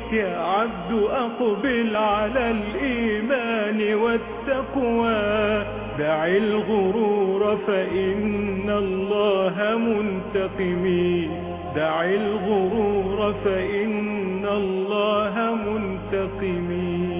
يا عبد أقبل على الإيمان والتقوى دع الغرور فإن الله منتقم دع الغرور فإن الله منتقم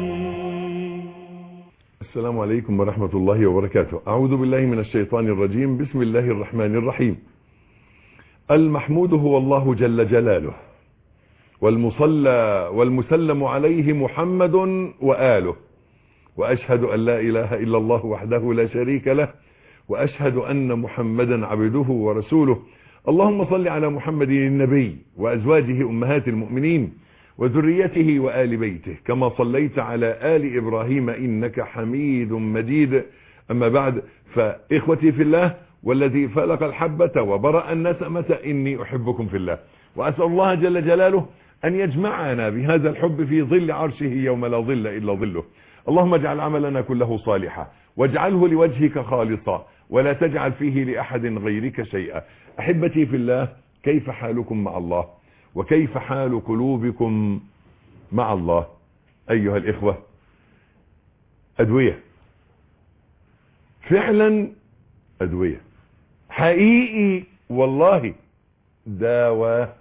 السلام عليكم ورحمة الله وبركاته أعوذ بالله من الشيطان الرجيم بسم الله الرحمن الرحيم المحمود هو الله جل جلاله والمصلى والمسلم عليه محمد وآله وأشهد أن لا إله إلا الله وحده لا شريك له وأشهد أن محمدا عبده ورسوله اللهم صل على محمد النبي وأزواجه أمهات المؤمنين وذريته وآل بيته كما صليت على آل إبراهيم إنك حميد مجيد أما بعد فإخوتي في الله والذي فلق الحبة وبرأ النسمة إني أحبكم في الله وأسأل الله جل جلاله أن يجمعنا بهذا الحب في ظل عرشه يوم لا ظل إلا ظله اللهم اجعل عملنا كله صالحا واجعله لوجهك خالصا ولا تجعل فيه لأحد غيرك شيئا أحبتي في الله كيف حالكم مع الله وكيف حال قلوبكم مع الله أيها الإخوة أدوية فعلا أدوية حقيقي والله دواء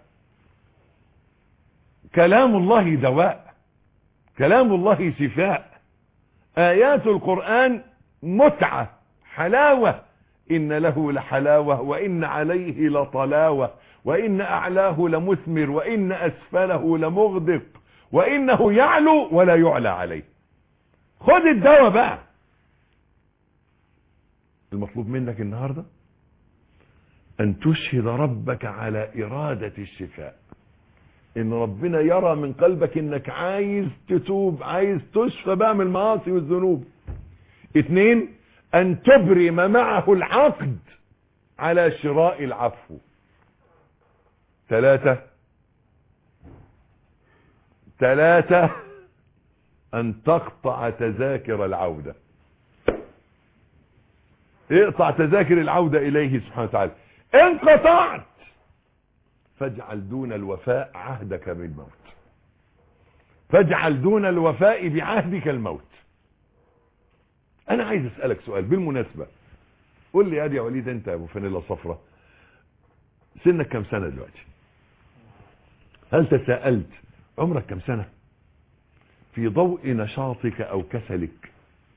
كلام الله دواء كلام الله شفاء آيات القرآن متعة حلاوة إن له لحلاوة وإن عليه لطلاوة وإن أعلاه لمثمر وإن أسفله لمغدق وإنه يعلو ولا يعلى عليه خد الدواء بقى المطلوب منك النهاردة أن تشهد ربك على إرادة الشفاء إن ربنا يرى من قلبك إنك عايز تتوب عايز تشفى بقى من المعاصي والذنوب اثنين أن تبرم معه العقد على شراء العفو ثلاثة ثلاثة أن تقطع تذاكر العودة اقطع تذاكر العودة إليه سبحانه وتعالى إن قطعت فاجعل دون الوفاء عهدك بالموت فاجعل دون الوفاء بعهدك الموت أنا عايز أسألك سؤال بالمناسبة قول لي يا وليد أنت يا أبو فانيلا صفرة سنك كم سنة دلوقتي هل تساءلت عمرك كم سنة في ضوء نشاطك او كسلك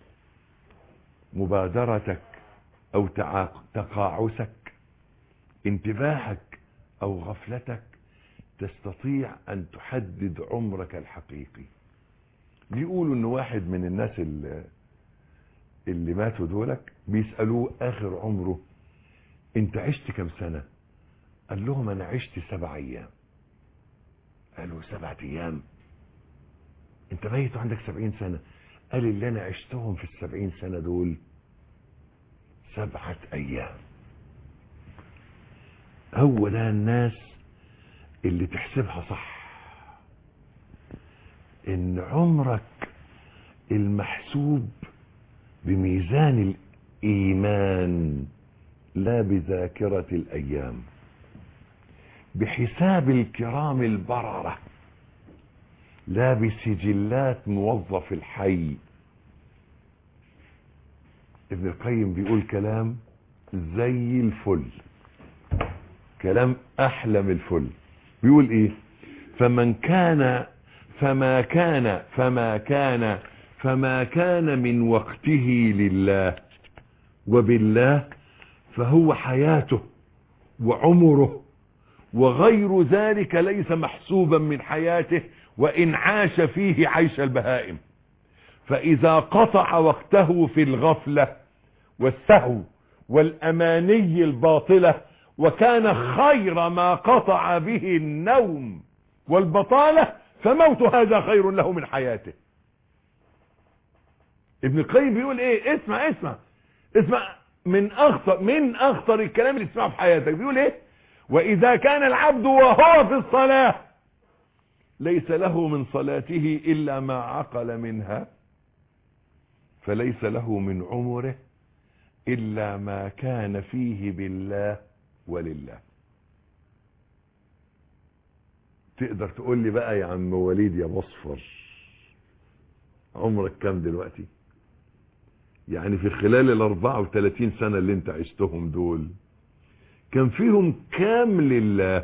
مبادرتك او تقاعسك انتباهك او غفلتك تستطيع ان تحدد عمرك الحقيقي بيقولوا ان واحد من الناس اللي, اللي ماتوا دولك بيسألوه اخر عمره انت عشت كم سنة قال لهم انا عشت سبع ايام قالوا سبعة ايام انت ميت وعندك سبعين سنة قال اللي انا عشتهم في السبعين سنة دول سبعة ايام هو ده الناس اللي تحسبها صح ان عمرك المحسوب بميزان الايمان لا بذاكرة الايام بحساب الكرام البررة لا بسجلات موظف الحي ابن القيم بيقول كلام زي الفل كلام احلى الفل بيقول ايه فمن كان فما كان فما كان فما كان من وقته لله وبالله فهو حياته وعمره وغير ذلك ليس محسوبا من حياته وإن عاش فيه عيش البهائم فإذا قطع وقته في الغفلة والسهو والأماني الباطلة وكان خير ما قطع به النوم والبطالة فموت هذا خير له من حياته ابن القيم بيقول ايه اسمع اسمع اسمع من اخطر من اخطر الكلام اللي تسمعه في حياتك بيقول ايه واذا كان العبد وهو في الصلاة ليس له من صلاته الا ما عقل منها فليس له من عمره الا ما كان فيه بالله ولله تقدر تقول لي بقى يا عم وليد يا مصفر عمرك كام دلوقتي يعني في خلال ال 34 سنة اللي انت عشتهم دول كان فيهم كام لله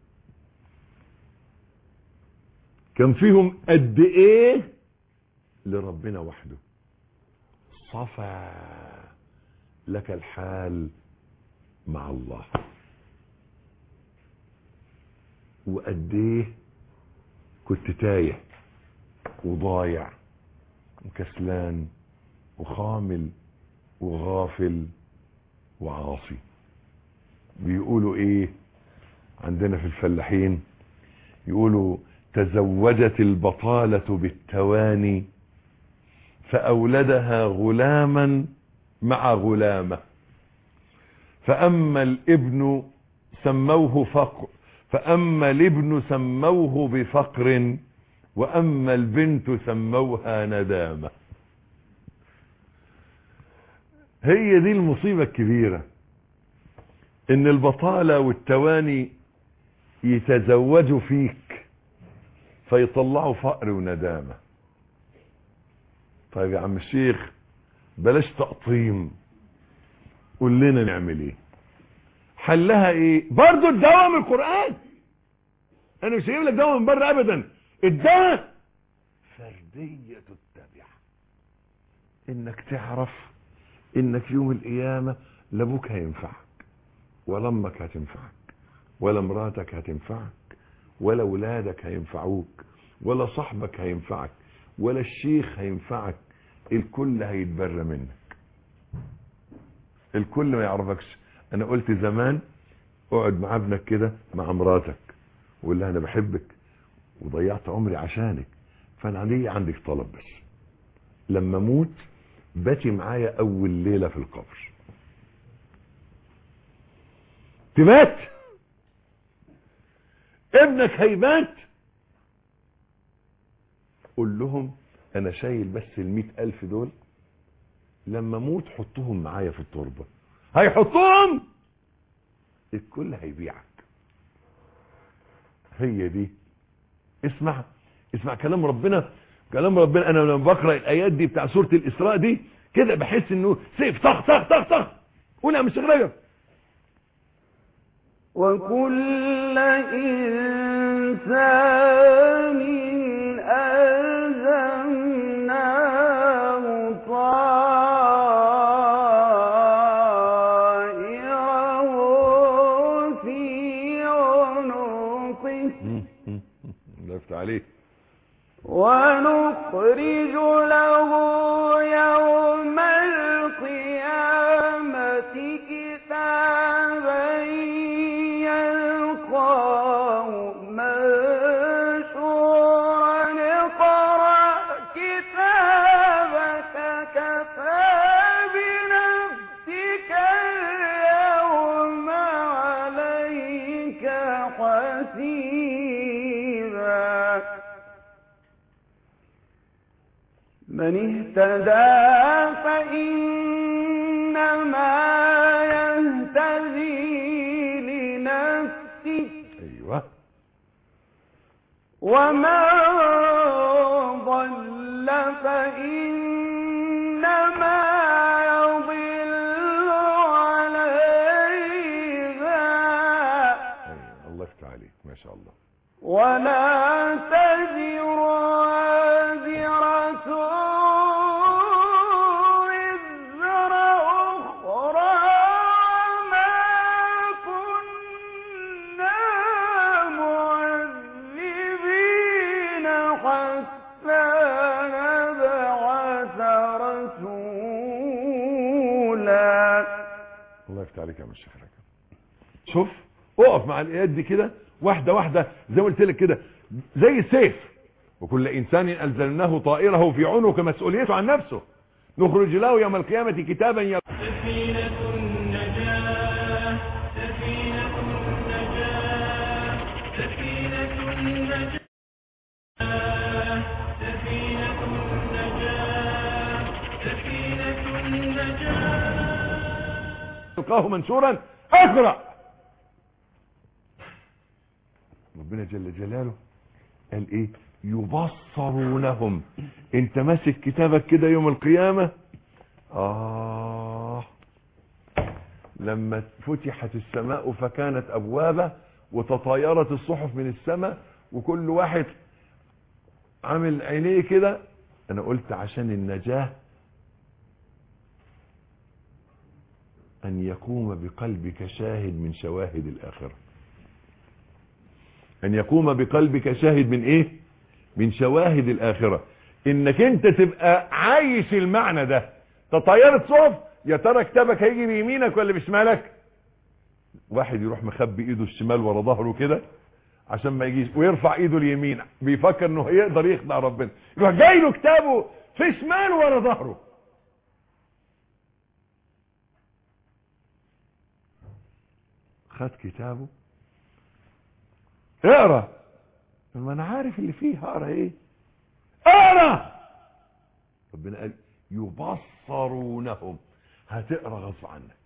كان فيهم قد ايه لربنا وحده صفى لك الحال مع الله وقد ايه كنت تايه وضايع وكسلان وخامل وغافل وعاصي بيقولوا ايه عندنا في الفلاحين يقولوا تزوجت البطالة بالتواني فأولدها غلاما مع غلامة فأما الابن سموه فقر فأما الابن سموه بفقر وأما البنت سموها ندامة هي دي المصيبة الكبيرة ان البطالة والتواني يتزوجوا فيك فيطلعوا فقر وندامة طيب يا عم الشيخ بلاش تقطيم قول لنا نعمل ايه حلها ايه برضو الدواء من القرآن انا مش هجيب لك دواء من بره ابدا الدواء فردية التبع انك تعرف انك يوم القيامة لا ابوك هينفعك ولا امك هتنفعك ولا مراتك هتنفعك ولا ولادك هينفعوك ولا صاحبك هينفعك ولا الشيخ هينفعك الكل هيتبرى منك الكل ما يعرفكش انا قلت زمان اقعد مع ابنك كده مع مراتك وقول لها انا بحبك وضيعت عمري عشانك فانا عندي عندك طلب بس لما اموت باتي معايا اول ليله في القبر تبات ابنك هيبات قول لهم انا شايل بس المئة الف دول لما اموت حطهم معايا في التربة هيحطهم الكل هيبيعك هي دي اسمع اسمع كلام ربنا كلام ربنا انا لما بقرا الايات دي بتاع سوره الاسراء دي كده بحس انه سيف طخ طخ طخ طخ قول يا مش رجب وكل إنسان ألزمناه طائره في عنقه لفت عليه ونخرج له يوم القيامة كتابا يلقاه منشورا اقرأ كتابك كفى بنفسك اليوم عليك حسيبا من اهتدى فإنما يهتدي لنفسه ايوه ومن ضل فإنما يضل عليها ايوه الله يفتح عليك ما شاء الله ولا تزر وازرة وزر أخرى ما كنا معذبين حتى نبعث رسولا الله يفتح عليك يا مش رجب شوف اقف مع الايات دي كده واحده واحده زي ما قلت لك كده زي السيف وكل انسان الزمناه طائره في عنق مسؤوليته عن نفسه نخرج له يوم القيامه كتابا يل... سفينة النجاة سفينة النجاة سفينة النجاة سفينة النجاة سفينة النجاة يلقاه منشورا اقرا ربنا جل جلاله قال ايه يبصرونهم انت ماسك كتابك كده يوم القيامة اه لما فتحت السماء فكانت ابوابة وتطايرت الصحف من السماء وكل واحد عامل عينيه كده انا قلت عشان النجاة ان يقوم بقلبك شاهد من شواهد الاخرة ان يقوم بقلبك شاهد من ايه من شواهد الاخرة انك انت تبقى عايش المعنى ده تطيرت صحف يا ترى كتابك هيجي بيمينك ولا بشمالك واحد يروح مخبي ايده الشمال ورا ظهره كده عشان ما يجيش ويرفع ايده اليمين بيفكر انه هيقدر يخدع ربنا يروح جاي له كتابه في شمال ورا ظهره خد كتابه اقرا ما انا عارف اللي فيه هقرا ايه اقرا ربنا قال يبصرونهم هتقرا غصب عنك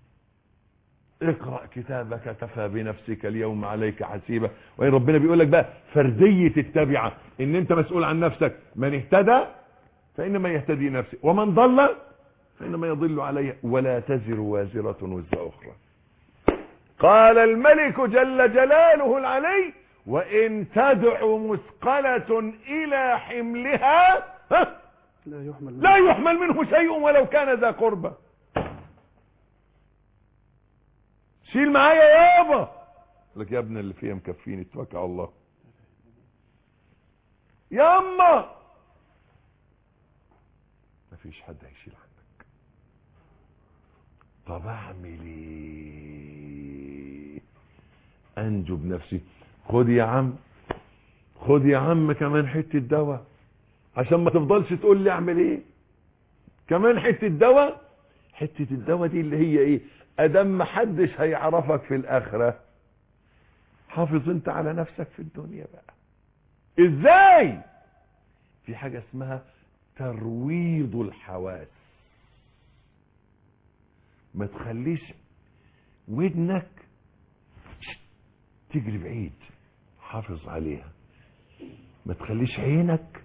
اقرا كتابك كفى بنفسك اليوم عليك حسيبا وان ربنا بيقول لك بقى فرديه التبعه ان انت مسؤول عن نفسك من اهتدى فانما يهتدي نفسه ومن ضل فانما يضل عليه ولا تزر وازره وزر اخرى قال الملك جل جلاله العلي وان تدع مثقله الى حملها ها لا يحمل لا يحمل منه شيء ولو كان ذا قربى شيل معايا يابا يقول لك يا ابن اللي فيها مكفيني اتوكل على الله ياما مفيش حد هيشيل عنك طب اعمل ايه انجو بنفسي خد يا عم خد يا عم كمان حته دواء عشان ما تفضلش تقول لي اعمل ايه كمان حته دواء حته الدواء دي اللي هي ايه ادم ما حدش هيعرفك في الاخره حافظ انت على نفسك في الدنيا بقى ازاي في حاجه اسمها ترويض الحواس ما تخليش ودنك تجري بعيد حافظ عليها ما تخليش عينك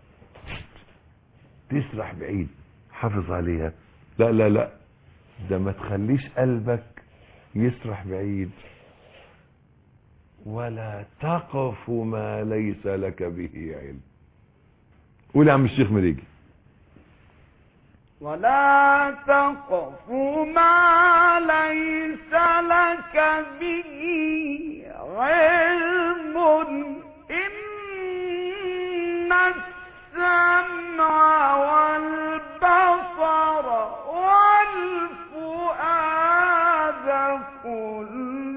تسرح بعيد حافظ عليها لا لا لا ده ما تخليش قلبك يسرح بعيد ولا تقف ما ليس لك به علم قول يا عم الشيخ مريجي ولا تقف ما ليس لك به علم إن السمع والبصر والفؤاد كل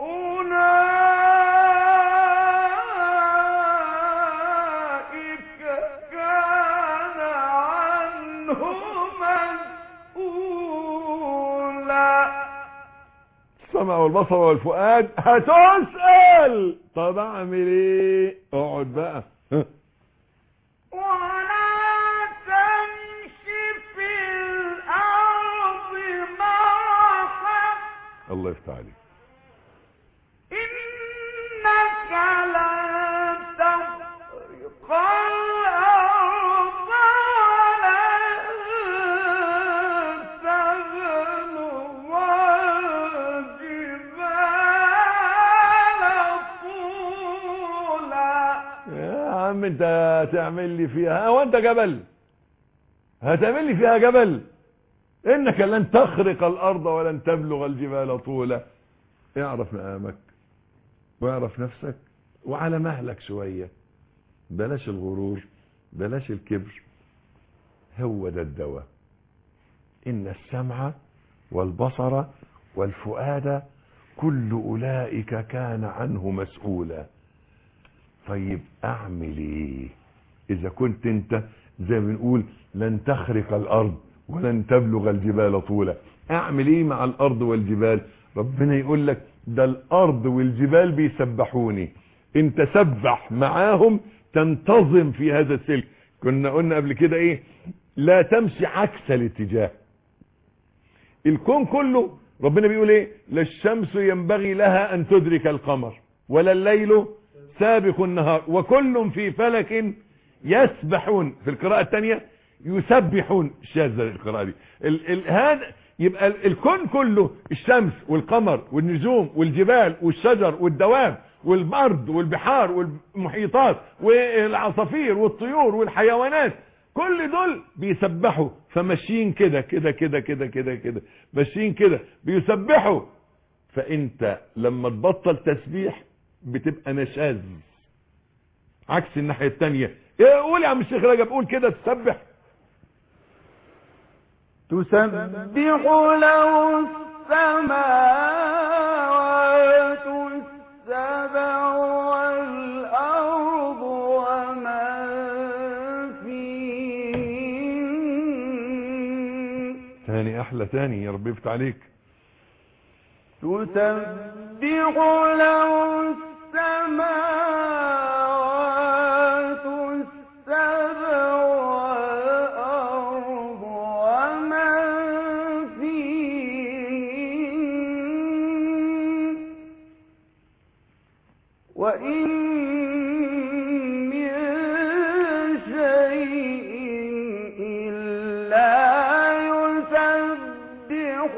أولئك كان عنه مسؤولا السمع والبصر والفؤاد هتسأل طب اعمل ايه اقعد بقى ها. ولا تمش في الأرض مرحا الله يفتح عليك إنك لن تخرق الأرض ولن تبلغ الجبال طولا يا عم انت هتعمل لي فيها هو انت جبل هتعمل لي فيها جبل انك لن تخرق الارض ولن تبلغ الجبال طولا اعرف مقامك واعرف نفسك وعلى مهلك شوية بلاش الغرور بلاش الكبر هو ده الدواء ان السمع والبصر والفؤاد كل اولئك كان عنه مسؤولا طيب اعمل ايه اذا كنت انت زي ما بنقول لن تخرق الارض ولن تبلغ الجبال طولا اعمل ايه مع الارض والجبال ربنا يقول لك ده الارض والجبال بيسبحوني انت سبح معاهم تنتظم في هذا السلك كنا قلنا قبل كده ايه لا تمشي عكس الاتجاه الكون كله ربنا بيقول ايه لا الشمس ينبغي لها ان تدرك القمر ولا الليل سابق النهار وكل في فلك يسبحون في القراءة الثانية يسبحون شاذة القراءة دي ال ال هذا يبقى ال- الكون كله الشمس والقمر والنجوم والجبال والشجر والدواب والبرد والبحار والمحيطات والعصافير والطيور والحيوانات كل دول بيسبحوا فماشيين كده كده كده كده كده كده ماشيين كده بيسبحوا فانت لما تبطل تسبيح بتبقى نشاز عكس الناحية التانية ايه قول يا عم الشيخ رجب قول كده تسبح تسبح له السماوات السبع والأرض ومن فيهن تاني احلى تاني يا رب يفتح عليك تسبح له السماوات السبع والأرض ومن فيهن وإن من شيء إلا يسبح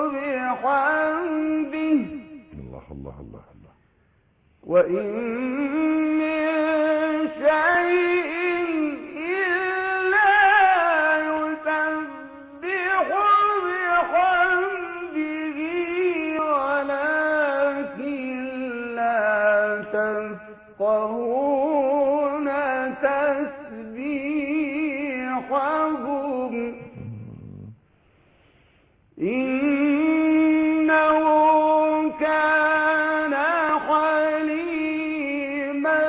بحمده الله الله الله الله وإن من شيء إلا يسبح بحمده ولكن لا تفقهون تسبيحهم إنه كان حليما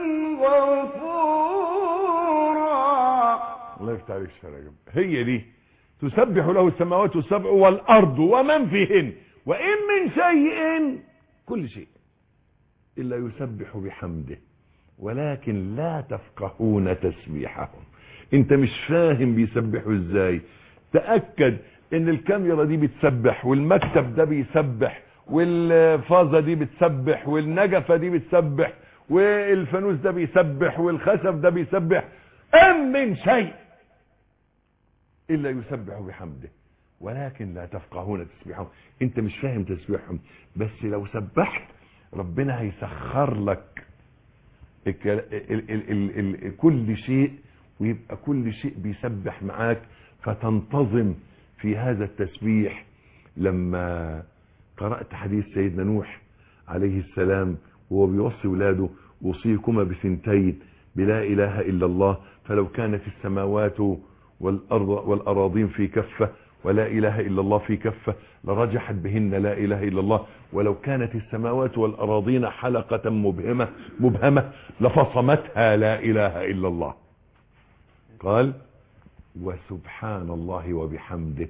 غفورا الله يفتح عليك يا رجب هي دي تسبح له السماوات السبع والارض ومن فيهن وان من شيء كل شيء الا يسبح بحمده ولكن لا تفقهون تسبيحهم انت مش فاهم بيسبحوا ازاي تأكد ان الكاميرا دي بتسبح والمكتب ده بيسبح والفازة دي بتسبح والنجفة دي بتسبح والفانوس ده بيسبح والخشب ده بيسبح ام من شيء الا يسبح بحمده ولكن لا تفقهون تسبيحهم انت مش فاهم تسبيحهم بس لو سبحت ربنا هيسخر لك الك- ال- ال- ال- ال- ال- كل شيء ويبقى كل شيء بيسبح معاك فتنتظم في هذا التسبيح لما قرأت حديث سيدنا نوح عليه السلام وهو بيوصي ولاده وصيكما بثنتين بلا إله إلا الله فلو كانت السماوات والأرض والأراضين في كفة ولا إله إلا الله في كفة لرجحت بهن لا إله إلا الله ولو كانت السماوات والأراضين حلقة مبهمة مبهمة لفصمتها لا إله إلا الله قال وسبحان الله وبحمده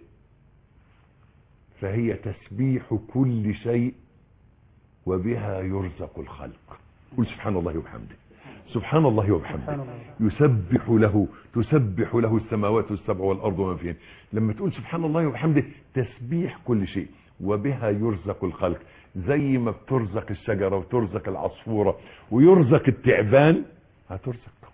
فهي تسبيح كل شيء وبها يرزق الخلق قل سبحان الله وبحمده سبحان الله وبحمده يسبح له تسبح له السماوات السبع والارض وما فيهن لما تقول سبحان الله وبحمده تسبيح كل شيء وبها يرزق الخلق زي ما بترزق الشجرة وترزق العصفورة ويرزق التعبان هترزق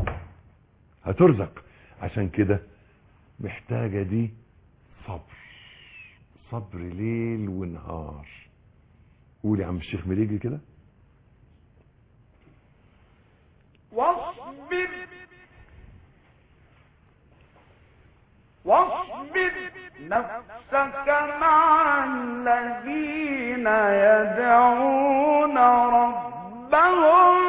هترزق عشان كده محتاجة دي صبر صبر ليل ونهار قول يا عم الشيخ مليجي كده واصبر واصبر نفسك مع الذين يدعون ربهم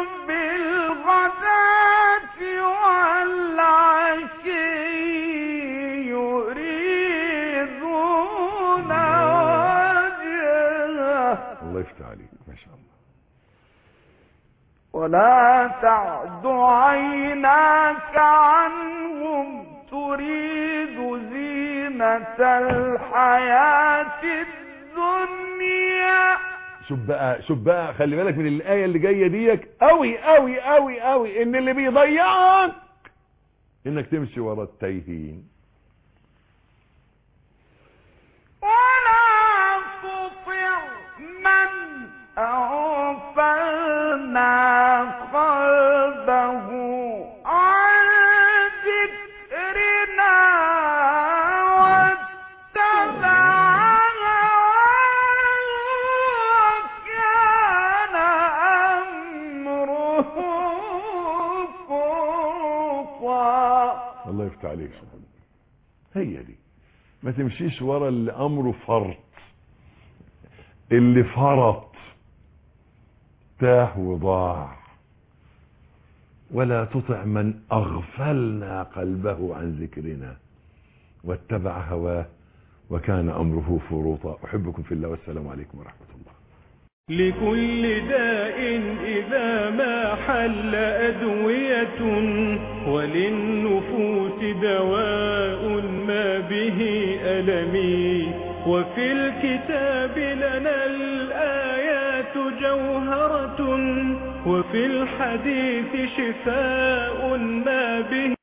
بالغداة والعشي يريدون وجهه الله يفتح عليك ما شاء الله ولا تعد عيناك عنهم تريد زينة الحياة الدنيا شوف بقى شوف بقى خلي بالك من الآية اللي جاية ديك قوي قوي قوي قوي ان اللي بيضيعك انك تمشي ورا التايهين ولا تطع من أغفلنا الله يفتح عليك يا محمد هي دي ما تمشيش ورا اللي امره فرط اللي فرط تاه وضاع ولا تطع من اغفلنا قلبه عن ذكرنا واتبع هواه وكان امره فرطا احبكم في الله والسلام عليكم ورحمه الله لكل داء إذا ما حل أدوية وللنفوس دواء ما به ألمي وفي الكتاب لنا الآيات جوهرة وفي الحديث شفاء ما به